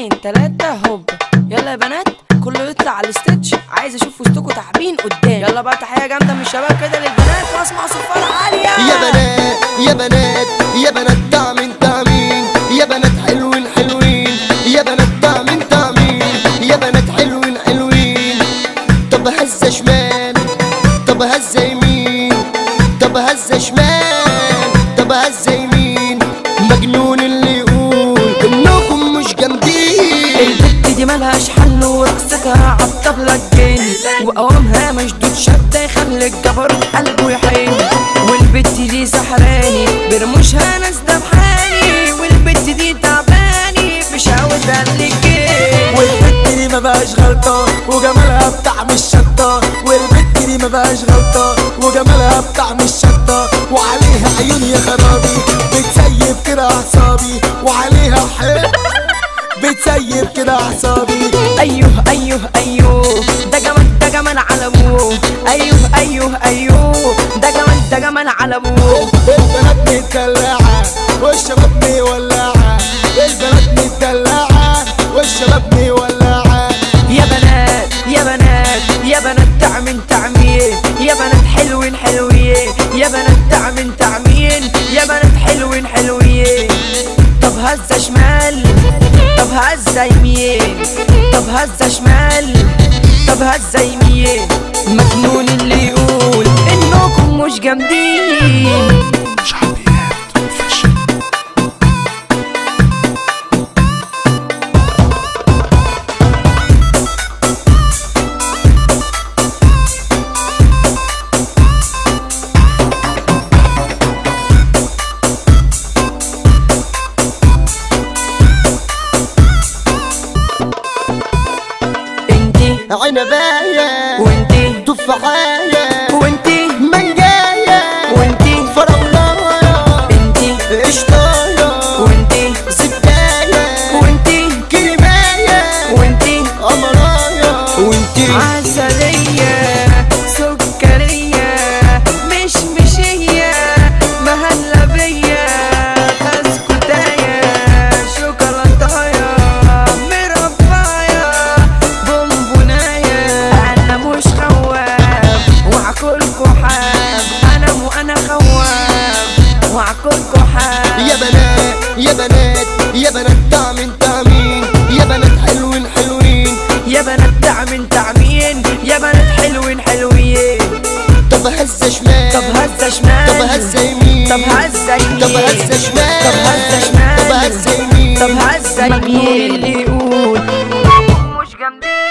اتنين تلاتة هوب يلا يا بنات كله يطلع على الستيتش عايز اشوف وسطكوا تعبين قدام يلا بقى تحية جامدة من الشباب كده للبنات واسمع صفارة عالية يا بنات يا بنات يا بنات دعمين دعمين يا بنات حلوين حلوين يا بنات دعمين دعمين يا بنات حلوين حلوين طب هزة شمال طب هزة يمين طب هزة شمال طب هزة يمين مجنون اللي يقول انكم مش جامدين البت دي ملهاش حل ورقصتها عالطبلة الجن وقوامها مشدود شدة يخلي الجبروت قلبه يحن والبت دي سحراني برموشها ناس دبحاني والبت دي تعباني في شهوتها اللي الجن والبت دي ما بقاش غلطة وجمالها بطعم الشطة والبت دي ما بقاش غلطة وجمالها بطعم الشطة وعليها عيون يا خرابي بتسيب كده أعصابي وعليها حب بتسيب كده أعصابي ايوه ايوه ايوه ده جمال ده جمال على ابوه ايوه ايوه ايوه ده جمال ده جمال على ابوه البنات متدلعة والشباب مولعة البنات متدلعة والشباب مولعة يا بنات يا بنات يا بنات تعمين تعمين يا بنات حلوين حلوين يا بنات تعمين تعمين يا بنات حلوين حلوين طب هزة شمال طب هزة يمين طب هزة شمال طب هزة يمين مجنون اللي يقول انكم مش جامدين انتي عنباية وانتي تفاحية وانتي منجاية وانتي فراولاية انتي قشطاية وانتي زبداية وانتي كريماية وانتي قمراية وانتي عسلية سكرية مش مشية مهلبية بسكوتاية شوكولاتاية مرباية بونبوناية أنا مش خواف وعكلكوا حاب أنا مو أنا خواف وعكلكوا حاب يا بنات يا بنات يا بنات دعمين دعمين يا بنات حلوين حلوين يا بنات تعمين تعمين يا بنات حلوين حلوين طب هزة شمال طب هزة شمال طب هزة يمين طب هزة يمين طب هزة شمال طب هزة شمال طب هزة يمين طب هزة يمين اللي يقول مش جامدين